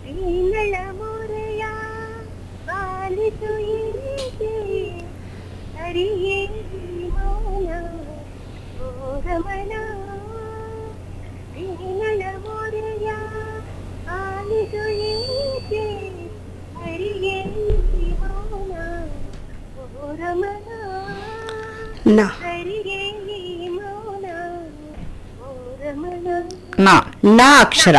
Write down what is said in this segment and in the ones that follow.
ವೀಣಳ ಮೊರೆಯ ಆಲಿಸು ಏಕೆ ಅರಿಯೇ ಮೌನ ಓ ರಮಣ ವೀಣಳ ಮೊರೆಯ ಆಲಿಸು ಏಕೆ ಅರಿಯೇ ಮೌನ ಓ ರಮಣ ನಾ ಅರಿಯೇ ಮೌನ ಓ ರಮಣ ನಾ ನಾ ಅಕ್ಷರ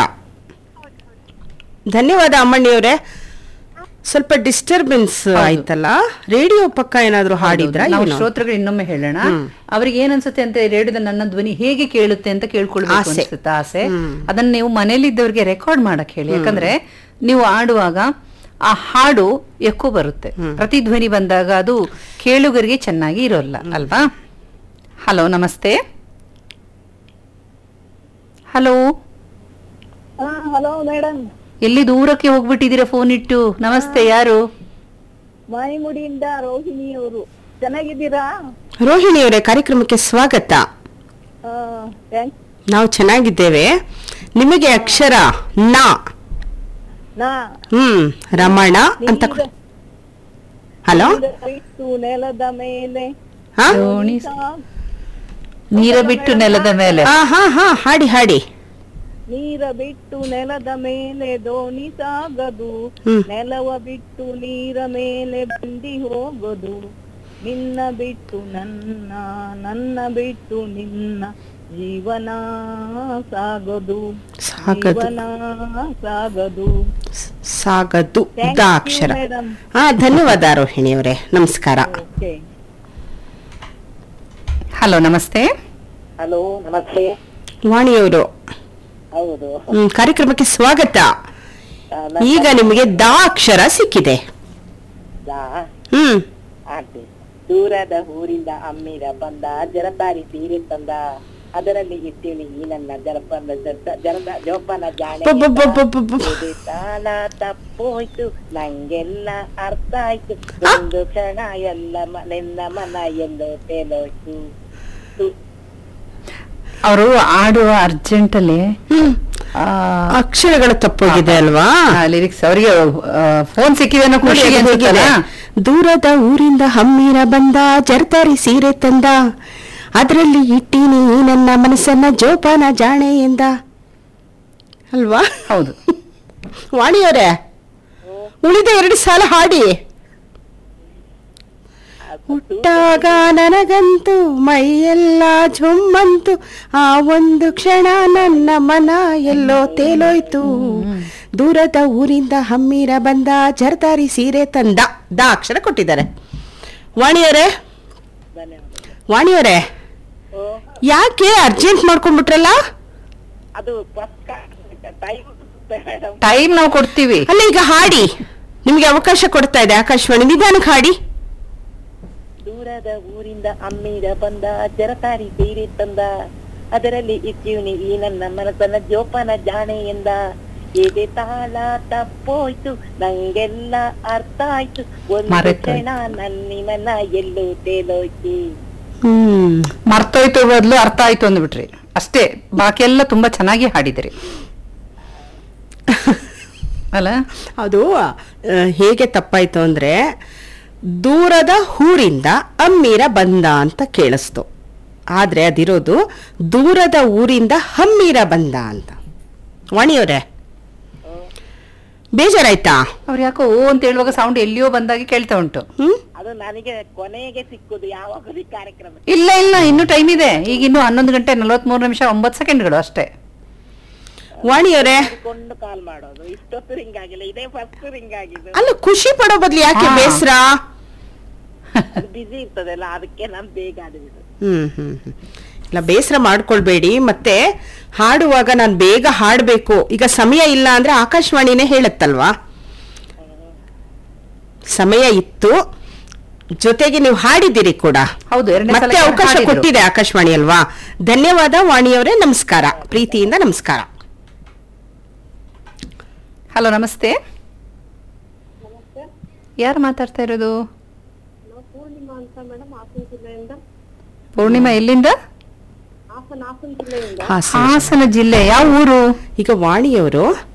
ಧನ್ಯವಾದ ಅಮ್ಮಣ್ಣಿಯವರೇ ಸ್ವಲ್ಪ ಡಿಸ್ಟರ್ಬೆನ್ಸ್ ಆಯ್ತಲ್ಲ ರೇಡಿಯೋ ಪಕ್ಕ ಏನಾದ್ರು ಹಾಡಿದ್ರ ನಾವು ಶ್ರೋತೃಗಳು ಇನ್ನೊಮ್ಮೆ ಹೇಳೋಣ ಅವ್ರಿಗೆ ಏನ್ ಅನ್ಸುತ್ತೆ ಅಂತ ರೇಡಿಯೋದ ನನ್ನ ಧ್ವನಿ ಹೇಗೆ ಕೇಳುತ್ತೆ ಅಂತ ಕೇಳ್ಕೊಳ್ಬೇಕು ಆಸೆ. ಅನ್ಸುತ್ತೆ ಆಸೆ ಅದನ್ನ ನೀವು ಮನೇಲಿದ್ದವ್ರಿಗೆ ರೆಕಾರ್ಡ್ ಮಾಡಕ್ ಹೇಳಿ ಯಾಕಂದ್ರೆ ನೀವು ಆಡುವಾಗ ಆ ಹಾಡು ಎಕ್ಕೋ ಬರುತ್ತೆ ಪ್ರತಿಧ್ವನಿ ಬಂದಾಗ ಅದು ಕೇಳುಗರಿಗೆ ಚೆನ್ನಾಗಿ ಇರೋಲ್ಲ ಅಲ್ವಾ ಹಲೋ ನಮಸ್ತೆ ಹಲೋ ಹಲೋ ಮೇಡಮ್ ಎಲ್ಲಿ ದೂರಕ್ಕೆ ಹೋಗ್ಬಿಟ್ಟಿದ್ದೀರಾ ಫೋನ್ ಇಟ್ಟು ನಮಸ್ತೆ ಯಾರು ಮಾಯಿಮುಡಿಯಿಂದ ರೋಹಿಣಿ ಅವರು ಚೆನ್ನಾಗಿದ್ದೀರಾ ರೋಹಿಣಿಯವರೇ ಕಾರ್ಯಕ್ರಮಕ್ಕೆ ಸ್ವಾಗತ ಆ, ಥ್ಯಾಂಕ್ಸ್ ನಾವು ಚೆನ್ನಾಗಿದ್ದೇವೆ ನಿಮಗೆ ಅಕ್ಷರ ನಾ ನಾ ಹ್ಮ್ ರಮಣ ಅಂತ ನೀರ- ಹಲೋ ನೀರ ಬಿಟ್ಟು ನೆಲದ ಮೇಲೆ ಹಾ ದೋಣಿ ನೀರ ಬಿಟ್ಟು ನೆಲದ ಮೇಲೆ ಆ, ಹಾ ಹಾ ಹಾಡಿ ಹಾಡಿ ನೀರ ಬಿಟ್ಟು ನೆಲದ ಮೇಲೆ ದೋಣಿ ಸಾಗದು ಹ್ಮ್. ನೆಲವ ಬಿಟ್ಟು ನೀರ ಮೇಲೆ ಬಂದಿ ಹೋಗೋದು ನಿನ್ನ ಬಿಟ್ಟು ನನ್ನ ನನ್ನ ಬಿಟ್ಟು ನಿನ್ನ ಜೀವನ ಸಾಗದು ಸಾಗದು ಜೀವನ ಸಾಗದು ಸಾಗದು Thank ದ you, ಅಕ್ಷರ madam. ಹಾ ಧನ್ಯವಾದ ರೋಹಿಣಿಯವರೇ ನಮಸ್ಕಾರ ಓಕೆ ಹಲೋ ನಮಸ್ತೆ ಹಲೋ ನಮಸ್ತೆ ವಾಣಿಯವರು ಹೌದು ಹ್ಮ್ ಕಾರ್ಯಕ್ರಮಕ್ಕೆ ಸ್ವಾಗತ ಈಗ ನಿಮಗೆ ದ ಅಕ್ಷರ ಸಿಕ್ಕಿದೆ ಹ್ಮ್ ಆಂಟಿ ದೂರದ ಊರಿಂದ ಅಮ್ಮಿರ ಬಂದ ಜರತಾರಿ ಸೀರೆ ತಂದ ಅದರಲ್ಲಿ ಇಟ್ಟಿನಿ ಈ ನನ್ನ ಜರಪನ ಜರ- ಜರದ ಜೋಪಾನ ಜಾಣೆ ಪಪ್ಪಪ್ಪಪ್ಪಪ್ಪಪ್ಪ. ಇದು ತಾಳ ತಪ್ಪೋಯ್ತು ನಂಗೆಲ್ಲ ಅರ್ಥ ಆಯ್ತು ಒಂದು ಕ್ಷಣ ಎಲ್ಲ ಮ- ನಿನ್ನ ಮನ ಎಲ್ಲೋ ತೇಲೋಯ್ತು ತು- ಅವರು ಆಡುವ ಅರ್ಜೆಂಟ್ ಅಲ್ಲಿ ಹ್ಮ್ ಅಕ್ಷರಗಳು ತಪ್ಪೋಗಿದೆ ಅಲ್ವಾ ಲಿರಿಕ್ಸ್ ಅವರಿಗೆ ಫೋನ್ ಸಿಕ್ಕಿದೆ ಅನ್ನೋ ನೋಡಿ, ಖುಷಿಗೆ ಅದು ಅನ್ಸುತ್ತಲ್ಲ? ಹೇಗಿದೆ? ದೂರದ ಊರಿಂದ ಹಮ್ಮಿರ ಬಂದ ಜರ್ತಾರಿ ಸೀರೆ ತಂದ ಅದರಲ್ಲಿ ಇಟ್ಟೀನಿ ನನ್ನ ಮನಸ್ಸನ್ನ ಜೋಪಾನ ಜಾಣೆ ಎಂದ ಅಲ್ವಾ ಹೌದು ವಾಣಿಯವರೇ ಉಳಿದ ಎರಡು ಸಾಲ ಹಾಡಿ ಹುಟ್ಟಾಗ ನನಗಂತೂ ಮೈಯೆಲ್ಲ ಝುಮ್ಮಂತು ಆ ಒಂದು ಕ್ಷಣ ನನ್ನ ಮನ ಎಲ್ಲೋ ತೇಲೋಯ್ತು ದೂರದ ಊರಿಂದ ಹಮ್ಮಿರ ಬಂದ ಜರ್ದಾರಿ ಸೀರೆ ತಂದ ದ ಅಕ್ಷರ ಕೊಟ್ಟಿದ್ದಾರೆ ವಾಣಿಯವರೇ ಧನ್ಯವಾದ ವಾಣಿಯವರೇ ಓ ಯಾಕೆ ಅರ್ಜೆಂಟ್ ಮಾಡ್ಕೊಂಡ್ಬಿಟ್ರಲ್ಲ ಅದು ಪಕ್ಕ ಟೈಮ್ ಮೇಡಮ್ ಟೈಮ್ ನಾವು ಕೊಡ್ತೀವಿ ಅಲ್ಲ ಈಗ ಹಾಡಿ ನಿಮ್ಗೆ ಅವಕಾಶ ಕೊಡ್ತಾ ಇದೆ ಆಕಾಶವಾಣಿ ನಿಧಾನಕ್ಕೆ ಹಾಡಿ ದೂರದ ಊರಿಂದ ಅಮ್ಮಿರ ಬಂದ ಜರತಾರಿ ಸೀರೆ ತಂದ ಅದರಲ್ಲಿ ಇದ್ದೀವ್ನಿ ಈ ನನ್ನ ಮನಸ್ಸನ್ನ ಜೋಪಾನ ಜಾಣೆ ಎಂದ ಎದೆ ತಾಳ ತಪ್ಪೋಯ್ತು ನಂಗೆಲ್ಲ ಅರ್ಥ ಆಯ್ತು ಒಂದು ಮರೆತೋಯ್ತು. ಕ್ಷಣ ನನ್ನಿ ಮನ ಎಲ್ಲೋ ತೇಲೋಯ್ತು ಹ್ಮ್ ಮರ್ತೋಯ್ತು ಬದಲು ಅರ್ಥ ಆಯ್ತು ಅಂದ್ಬಿಟ್ರಿ ಅಷ್ಟೇ ಬಾಕಿ ಎಲ್ಲ ತುಂಬಾ ಚೆನ್ನಾಗಿ ಹಾಡಿದಿರಿ ಅಲ್ಲ ಅದು ಆ, ಹೇಗೆ ತಪ್ಪಾಯ್ತು ಅಂದ್ರೆ ದೂರದ ಊರಿಂದ ಅಮ್ಮೀರ ಬಂದ ಅಂತ ಕೇಳಿಸ್ತು ಆದ್ರೆ ಅದಿರೋದು ದೂರದ ಊರಿಂದ ಹಮ್ಮೀರ ಬಂದ ಅಂತ ವಾಣಿಯವರೇ ಬೇಜಾರಾಯ್ತಾ ಅವ್ರು ಯಾಕೋ ಓ ಅಂತ ಹೇಳುವಾಗ ಸೌಂಡ್ ಎಲ್ಲಿಯೋ ಬಂದಾಗೆ ಕೇಳ್ತಾ ಉಂಟು ಹ್ಮ್ ಅದು ನನಗೆ ಕೊನೆಗೆ ಸಿಕ್ಕುದು ಯಾವಾಗಲೂ ಈ ಕಾರ್ಯಕ್ರಮ ಇಲ್ಲ ಇಲ್ಲ ಇನ್ನು ಟೈಮ್ ಇದೆ ಈಗ ಇನ್ನು ಹನ್ನೊಂದು ಗಂಟೆ ನಲವತ್ಮೂರು ನಿಮಿಷ ಒಂಬತ್ತು ಸೆಕೆಂಡ್ಗಳು ಅಷ್ಟೇ ವಾಣಿಯವರೇ ಕೊಂಡು ಕಾಲ್ ಮಾಡೋದು ಇಷ್ಟೊತ್ತು ರಿಂಗ್ ಆಗಿಲ್ಲ ಇದೇ ಫಸ್ಟ್ ರಿಂಗ್ ಆಗಿದೆ ಅಲ್ಲ ಖುಷಿ ಪಡೋ ಬದ್ಲು ಯಾಕೆ ಹಾ. ಬೇಸರ ಅದು ಬಿಸಿ ಇರ್ತದಲ್ಲ ಅದಕ್ಕೆ ನಾನು ಬೇಗ ಆಡಿಬಿಡು ಹ್ಮ್ ಹ್ಮ್ ಹ್ಮ್. ಇಲ್ಲ ಬೇಸರ ಮಾಡ್ಕೊಳ್ಬೇಡಿ ಮತ್ತೆ ಹಾಡುವಾಗ ನಾನು ಬೇಗ ಹಾಡಬೇಕು ಈಗ ಸಮಯ ಇಲ್ಲ ಅಂದ್ರೆ ಆಕಾಶವಾಣಿನೇ ಹೇಳುತ್ತಲ್ವಾ ಸಮಯ ಇತ್ತು ಜೊತೆಗೆ ನೀವು ಹಾಡಿದ್ದೀರಿ ಕೂಡ ಹೌದು ಎರಡನೇ ಮತ್ತೆ ಸಲ ಅವಕಾಶ ಹಾಡಿದ್ರು. ಕೊಟ್ಟಿದೆ ಆಕಾಶವಾಣಿ ಅಲ್ವಾ ಧನ್ಯವಾದ ವಾಣಿಯವರೇ ನಮಸ್ಕಾರ ಪ್ರೀತಿಯಿಂದ ನಮಸ್ಕಾರ ಹಲೋ ನಮಸ್ತೆ ಯಾರು ಮಾತಾಡ್ತಾ ಇರೋದು ಪೂರ್ಣಿಮಾ ಅಂತ ಮೇಡಮ್ ಹಾಸನ ಜಿಲ್ಲೆಯಿಂದ ಪೂರ್ಣಿಮಾ ಎಲ್ಲಿಂದ ಹಾಸನ ಹಾಸನ ಜಿಲ್ಲೆಯಿಂದ ಹಾಸನ ಹಾಸನ ಜಿಲ್ಲೆ ಯಾವ ಊರು ಈಗ ವಾಣಿಯವರು